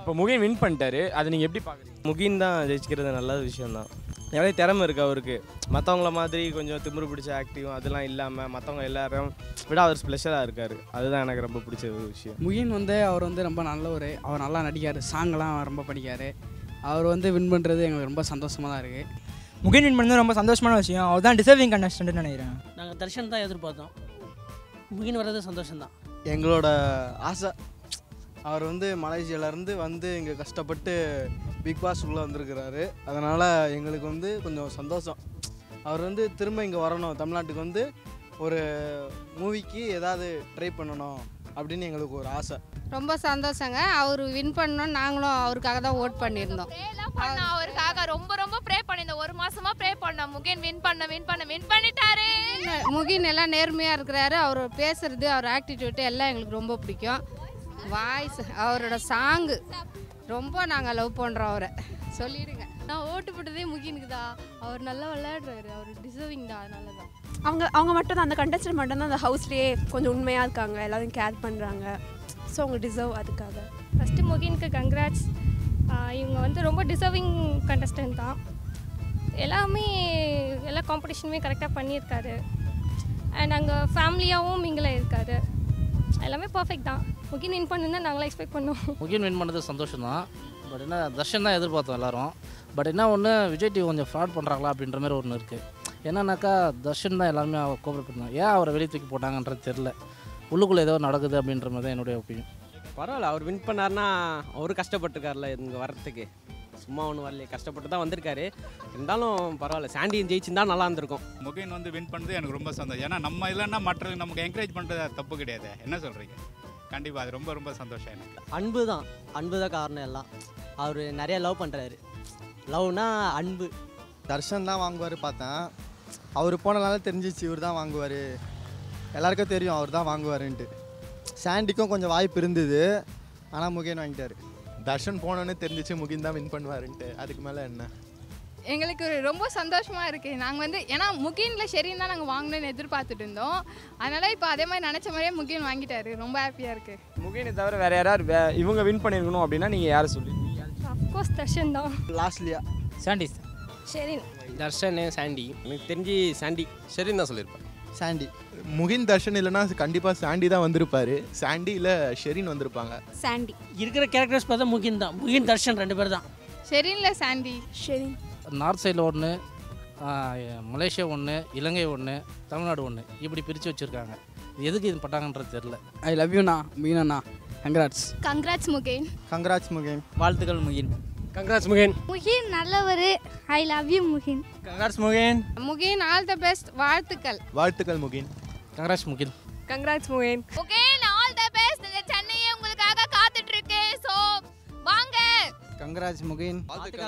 இப்போ முகின் வின் பண்ணிட்டாரு அதை நீங்கள் எப்படி பார்க்குறீங்க முகின் தான் ஜெயிச்சுக்கிறது நல்ல விஷயம் தான் நிறைய திறமை இருக்குது அவருக்கு மற்றவங்கள மாதிரி கொஞ்சம் திமிரு பிடிச்ச ஆக்டிவ் அதெல்லாம் இல்லாமல் மற்றவங்க எல்லாரும் விட அவர் ஸ்பெஷலாக இருக்கார் அதுதான் எனக்கு ரொம்ப பிடிச்ச ஒரு விஷயம் முகின் வந்து அவர் வந்து ரொம்ப நல்லவர் அவர் நல்லா நடிக்கார் சாங்கெல்லாம் ரொம்ப படிக்கார் அவர் வந்து வின் பண்ணுறது எங்களுக்கு ரொம்ப சந்தோஷமாக தான் இருக்குது முகின் வின் பண்ணது ரொம்ப சந்தோஷமான விஷயம் அவர் தான் டிசர்விங் கண்டஸ்டன்ட்னு நினைக்கிறேன் நாங்கள் தர்ஷன் தான் எதிர்பார்த்தோம் முகின் வர்றது சந்தோஷம்தான் எங்களோட ஆசை அவர் வந்து மலேசியாவிலேருந்து வந்து இங்கே கஷ்டப்பட்டு பிக் பாஸ்க்குள்ளே வந்திருக்கிறாரு அதனால் எங்களுக்கு வந்து கொஞ்சம் சந்தோஷம் அவர் வந்து திரும்ப இங்கே வரணும் தமிழ்நாட்டுக்கு வந்து ஒரு மூவிக்கு ஏதாவது ட்ரை பண்ணணும் அப்படின்னு எங்களுக்கு ஒரு ஆசை ரொம்ப சந்தோஷங்க அவர் வின் பண்ணோம் நாங்களும் அவருக்காக தான் ஓட் பண்ணியிருந்தோம் ப்ரேலாம் பண்ண அவருக்காக ரொம்ப ரொம்ப ப்ரே பண்ணியிருந்தோம் ஒரு மாசமா ப்ரே பண்ணோம் முகேன் வின் பண்ண வின் பண்ண வின் பண்ணிட்டாரு முகின் எல்லாம் நேர்மையாக இருக்கிறாரு அவர் பேசுறது அவர் ஆக்டிடியூட் எல்லாம் எங்களுக்கு ரொம்ப பிடிக்கும் வாய்ஸ் அவரோட சாங்கு ரொம்ப நாங்கள் லவ் பண்ணுறோம் அவரை சொல்லிடுங்க நான் ஓட்டு போட்டதே முகினுக்கு தான் அவர் நல்லா விளையாடுறாரு அவர் டிசர்விங் தான் அதனால தான் அவங்க அவங்க மட்டும் தான் அந்த கண்டஸ்டன்ட் மட்டும் தான் அந்த ஹவுஸ்லேயே கொஞ்சம் உண்மையாக இருக்காங்க எல்லாரும் கேர் பண்ணுறாங்க ஸோ அவங்க டிசர்வ் அதுக்காக ஃபஸ்ட்டு முகினுக்கு கங்க்ராட்ஸ் இவங்க வந்து ரொம்ப டிசர்விங் கண்டஸ்டன்ட் தான் எல்லாமே எல்லா காம்படிஷனுமே கரெக்டாக பண்ணியிருக்காரு அண்ட் அங்கே ஃபேமிலியாகவும் மிங்கில் இருக்காரு எல்லாமே பர்ஃபெக்ட் தான் முகின் வின் பண்ணுன்னு நாங்களாம் எக்ஸ்பெக்ட் பண்ணோம் முகின் வின் பண்ணது சந்தோஷம் தான் பட் என்ன தர்ஷன் தான் எதிர்பார்த்தோம் எல்லாரும் பட் என்ன ஒன்று விஜய் டிவி கொஞ்சம் ஃப்ராட் பண்ணுறாங்களா அப்படின்ற மாதிரி ஒன்று இருக்குது என்னன்னாக்கா தர்ஷன் தான் எல்லாருமே கோஆப்ரேட் பண்ணாங்க ஏன் அவரை வெளியே தூக்கி போட்டாங்கன்றது தெரில உள்ளுக்குள்ளே ஏதோ நடக்குது அப்படின்ற மாதிரி தான் என்னுடைய ஒப்பீனியன் பரவாயில்ல அவர் வின் பண்ணார்னா அவரு கஷ்டப்பட்டுருக்கார்ல இங்கே வர்றதுக்கு சும்மா ஒன்றும் வரலையே கஷ்டப்பட்டு தான் வந்திருக்காரு இருந்தாலும் பரவாயில்ல சாண்டியன் ஜெயிச்சிருந்தா நல்லா இருந்திருக்கும் முகின் வந்து வின் பண்ணது எனக்கு ரொம்ப சந்தோஷம் ஏன்னா நம்ம இல்லைன்னா மற்றவங்க நமக்கு என்கரேஜ் பண்ணுறது தப்பு கிடையாது என்ன சொல்கிறீங்க கண்டிப்பாக அது ரொம்ப ரொம்ப சந்தோஷம் எனக்கு அன்பு தான் அன்பு தான் காரணம் எல்லாம் அவர் நிறைய லவ் பண்ணுறாரு லவ்னா அன்பு தர்ஷன் தான் வாங்குவார் பார்த்தேன் அவர் போனனால தெரிஞ்சிச்சு இவர் தான் வாங்குவார் எல்லாருக்கும் தெரியும் அவர் தான் வாங்குவாருன்ட்டு சாண்டிக்கும் கொஞ்சம் வாய்ப்பு இருந்தது ஆனால் முகேன் வாங்கிட்டாரு தர்ஷன் போனோன்னு தெரிஞ்சிச்சு முகின் தான் வின் பண்ணுவாருன்ட்டு அதுக்கு மேலே என்ன எங்களுக்கு ஒரு ரொம்ப சந்தோஷமா இருக்கு நாங்கள் வந்து ஏன்னா முகின்ல ஷெரீன் தான் நாங்கள் வாங்கணும்னு எதிர்பார்த்துட்டு இருந்தோம் அதனால இப்போ அதே மாதிரி நினச்ச மாதிரியே முகின் வாங்கிட்டாரு ரொம்ப ஹாப்பியாக இருக்கு முகினை தவிர வேற யாராவது வே- இவங்க வின் பண்ணியிருக்கணும் அப்படின்னா நீங்கள் யாரை சொல்லுவீங்க அஃப்கோர்ஸ் தர்ஷன் தான் லாஸ்ட்லியா சாண்டிஸ் சரி தர்ஷன் சாண்டி எனக்கு தெரிஞ்சு சாண்டி சரின்னு தான் சொல்லியிருப்பேன் சாண்டி முகின் தர்ஷன் இல்லைன்னா கண்டிப்பாக சாண்டி தான் வந்திருப்பாரு சாண்டி இல்லை ஷெரின் வந்திருப்பாங்க சாண்டி இருக்கிற கேரக்டர்ஸ் பார்த்தா முகின் தான் முகின் தர்ஷன் ரெண்டு பேர் தான் ஷெரீன்ல சாண்டி சரி நார்த் சைடில் ஒன்று மலேசியா ஒன்று இலங்கை ஒன்று தமிழ்நாடு ஒன்று இப்படி பிரித்து வச்சுருக்காங்க எதுக்கு இது பட்டாங்கன்றது தெரில ஐ லவ் யூண்ணா மீனண்ணா congrats congrats Mugen congrats Mugen வாழ்த்துக்கள் முகின் கங்க்ராட்ஸ் முகேன் முகின் நல்லவர் I love you Mugen congrats Mugen Mugen all the best வாழ்த்துக்கள் வாழ்த்துக்கள் Mugen congrats Mugen congrats Mugen Mugen all the best இந்த சென்னையே உங்களுக்காக காத்துட்டு இருக்கு ஸோ வாங்க congrats Mugen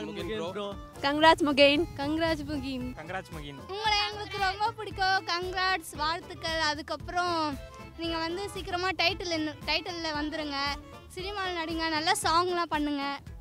congrats Mugen congrats Mugen congrats Mugen உங்களை எங்களுக்கு ரொம்ப பிடிக்கும் கங்க்ராட்ஸ் வாழ்த்துக்கள் அதுக்கப்புறம் நீங்கள் வந்து சீக்கிரமாக டைட்டில் டைட்டிலில் வந்துடுங்க சினிமாவில் நடிங்க நல்லா சாங்லாம் பண்ணுங்கள்